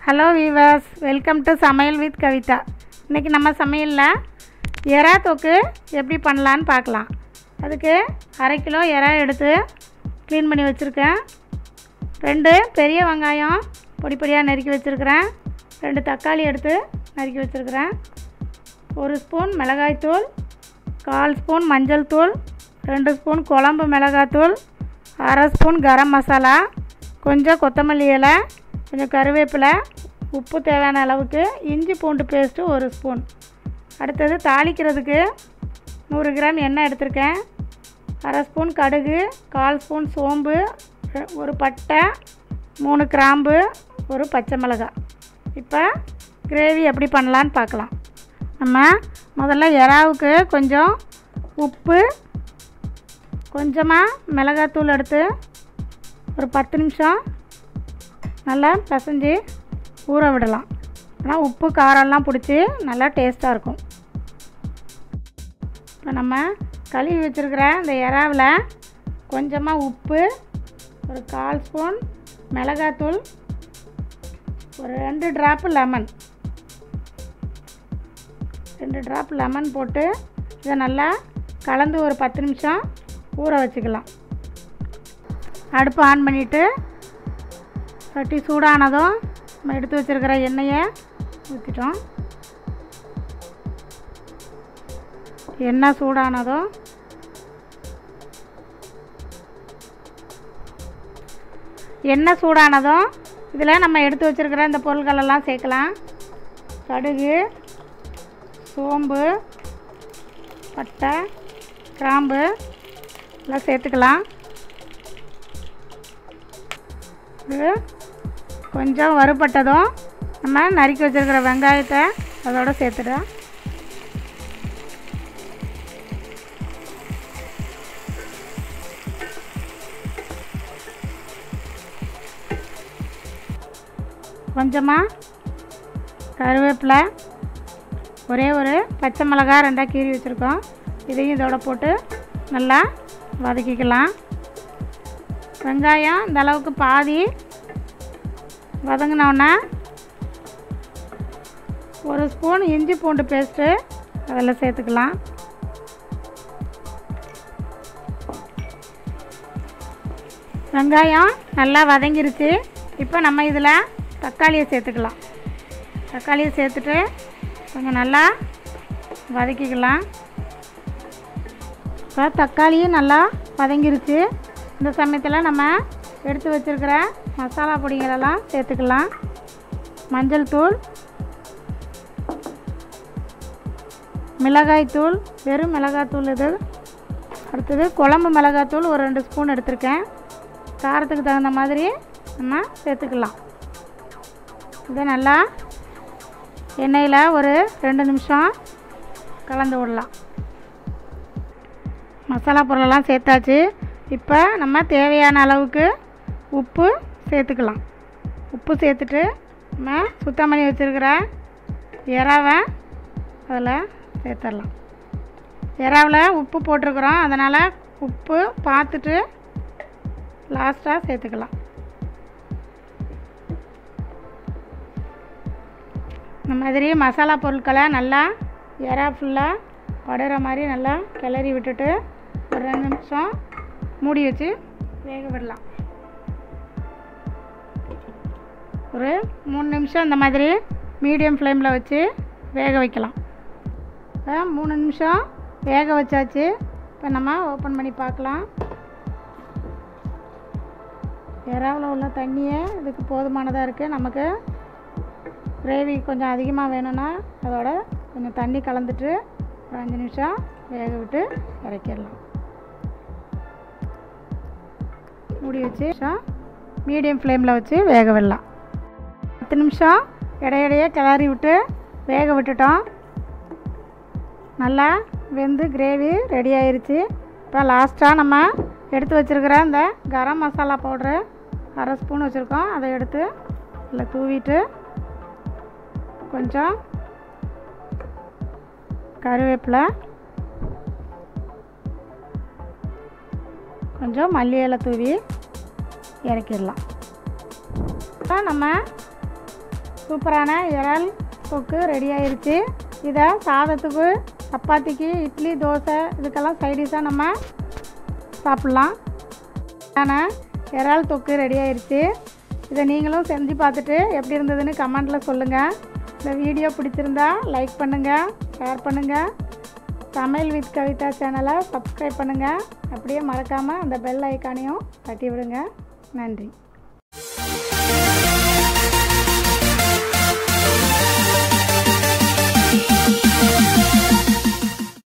hello viewers welcome to சமையல் with Kavitha இன்றைக்கி நம்ம சமையலில் எறா தொக்கு எப்படி பண்ணலான்னு பார்க்கலாம் அதுக்கு அரை கிலோ எறா எடுத்து க்ளீன் பண்ணி வச்சுருக்கேன் ரெண்டு பெரிய வெங்காயம் பொடி பொடியாக நறுக்கி வச்சுருக்கிறேன் ரெண்டு தக்காளி எடுத்து நறுக்கி வச்சுருக்கிறேன் ஒரு ஸ்பூன் மிளகாய்த்தூள் கால் ஸ்பூன் மஞ்சள் தூள் ரெண்டு ஸ்பூன் குழம்பு மிளகாத்தூள் அரை ஸ்பூன் கரம் மசாலா கொஞ்சம் கொத்தமல்லி இலை கொஞ்சம் கருவேப்பிலை உப்பு தேவையான அளவுக்கு இஞ்சி பூண்டு பேஸ்ட்டு ஒரு ஸ்பூன் அடுத்தது தாளிக்கிறதுக்கு நூறு கிராம் எண்ணெய் எடுத்திருக்கேன் அரை ஸ்பூன் கடுகு கால் ஸ்பூன் சோம்பு ரெ- ஒரு பட்டை மூணு கிராம்பு ஒரு பச்சை மிளகாய் இப்போ கிரேவி எப்படி பண்ணலான்னு பார்க்கலாம் நம்ம முதல்ல எறாவுக்கு கொஞ்சம் உப்பு கொஞ்சமாக மிளகாத்தூள் எடுத்து ஒரு பத்து நிமிஷம் நல்லா பிசைஞ்சு ஊற விடலாம் ஆனால் உப்பு காரம்லாம் பிடிச்சி நல்லா டேஸ்ட்டாக இருக்கும் இப்போ நம்ம கழுவி வச்சுருக்கிற இந்த எறாவில் கொஞ்சமாக உப்பு ஒரு கால் ஸ்பூன் மிளகாத்தூள் ஒரு ரெண்டு ட்ராப்பு லெமன் ரெண்டு ட்ராப் லெமன் போட்டு இதை நல்லா கலந்து ஒரு பத்து நிமிஷம் ஊற வச்சுக்கலாம் அடுப்பு ஆன் பண்ணிவிட்டு சட்டி சூடானதும் நம்ம எடுத்து வச்சுருக்கிற எண்ணெயை ஊற்றிட்டோம் எண்ணெய் சூடானதும் எண்ணெய் சூடானதும் இதில் நம்ம எடுத்து வச்சுருக்கிற இந்த பொருட்களெல்லாம் சேர்க்கலாம் கடுகு சோம்பு பட்டை கிராம்பு எல்லாம் சேர்த்துக்கலாம் இது கொஞ்சம் வறுபட்டதும் நம்ம நறுக்கி வச்சுருக்கிற வெங்காயத்தை அதோட சேர்த்துடுறோம் கொஞ்சமாக கருவேப்பிலை ஒரே ஒரு பச்சை மிளகா ரெண்டாக கீறி வச்சுருக்கோம் இதையும் இதோட போட்டு நல்லா வதக்கிக்கலாம் வெங்காயம் இந்த அளவுக்கு பாதி வதங்கினோடனே ஒரு ஸ்பூன் இஞ்சி பூண்டு பேஸ்ட்டு அதில் சேர்த்துக்கலாம் வெங்காயம் நல்லா வதங்கிருச்சு இப்போ நம்ம இதில் தக்காளியை சேர்த்துக்கலாம் தக்காளியை சேர்த்துட்டு கொஞ்சம் நல்லா வதக்கிக்கலாம் இப்போ தக்காளியும் நல்லா வதங்கிருச்சு இந்த சமயத்தில் நம்ம எடுத்து வச்சுருக்கிற மசாலா பொடிகளெல்லாம் சேர்த்துக்கலாம் மஞ்சள் தூள் மிளகாய்த்தூள் வெறும் மிளகாய்த்தூள் இது அடுத்தது குழம்பு மிளகாய்த்தூள் ஒரு ரெண்டு ஸ்பூன் எடுத்திருக்கேன் காரத்துக்கு தகுந்த மாதிரி நம்ம சேர்த்துக்கலாம் இதை நல்லா எண்ணெயில் ஒரு ரெண்டு நிமிஷம் கலந்து விடலாம் மசாலா பொருளெல்லாம் சேர்த்தாச்சு இப்போ நம்ம தேவையான அளவுக்கு உப்பு சேர்த்துக்கலாம் உப்பு சேர்த்துட்டு நம்ம சுத்தம் பண்ணி வச்சுருக்கிற எறாவை அதில் சேர்த்துடலாம் எறாவில் உப்பு போட்டிருக்கிறோம் அதனால் உப்பு பார்த்துட்டு லாஸ்ட்டாக சேர்த்துக்கலாம் இந்த மாதிரி மசாலா பொருட்களை நல்லா எறா ஃபுல்லாக படுற மாதிரி நல்லா கிளறி விட்டுட்டு ஒரு ரெண்டு நிமிஷம் மூடி வச்சு வேக விடலாம் ஒரு மூணு நிமிஷம் இந்த மாதிரி மீடியம் ஃப்ளேமில் வச்சு வேக வைக்கலாம் இப்போ மூணு நிமிஷம் வேக வச்சாச்சு இப்போ நம்ம ஓப்பன் பண்ணி பார்க்கலாம் எறாவில் உள்ள தண்ணியே இதுக்கு போதுமானதாக இருக்குது நமக்கு கிரேவி கொஞ்சம் அதிகமாக வேணும்னா அதோட கொஞ்சம் தண்ணி கலந்துட்டு ஒரு அஞ்சு நிமிஷம் வேக விட்டு இறக்கிடலாம் மூடி வச்சு மீடியம் ஃப்ளேமில் வச்சு வேக விடலாம் பத்து நிமிஷம் இடையிடையே கிளறி விட்டு வேக விட்டுட்டோம் நல்லா வெந்து கிரேவி ரெடி ஆயிருச்சு இப்போ லாஸ்ட்டாக நம்ம எடுத்து வச்சுருக்கிற இந்த கரம் மசாலா பவுட்ரு அரை ஸ்பூன் வச்சுருக்கோம் அதை எடுத்து இதில் தூவிட்டு கொஞ்சம் கருவேப்பிலை கொஞ்சம் மல்லி இலை தூவி இறக்கிடலாம் இப்போ நம்ம சூப்பரான இறால் தொக்கு ரெடி ஆயிருச்சு இதை சாதத்துக்கு சப்பாத்திக்கு இட்லி தோசை இதுக்கெல்லாம் சைடிஷாக நம்ம சாப்பிட்லாம் ஆனால் இறால் தொக்கு ரெடி ஆயிருச்சு இதை நீங்களும் செஞ்சு பார்த்துட்டு எப்படி இருந்ததுன்னு கமெண்ட்டில் சொல்லுங்கள் இந்த வீடியோ பிடிச்சிருந்தா லைக் பண்ணுங்கள் ஷேர் பண்ணுங்கள் சமையல் வித் கவிதா சேனலை சப்ஸ்கிரைப் பண்ணுங்கள் அப்படியே மறக்காமல் அந்த பெல் ஐக்கானையும் தட்டி விடுங்க நன்றி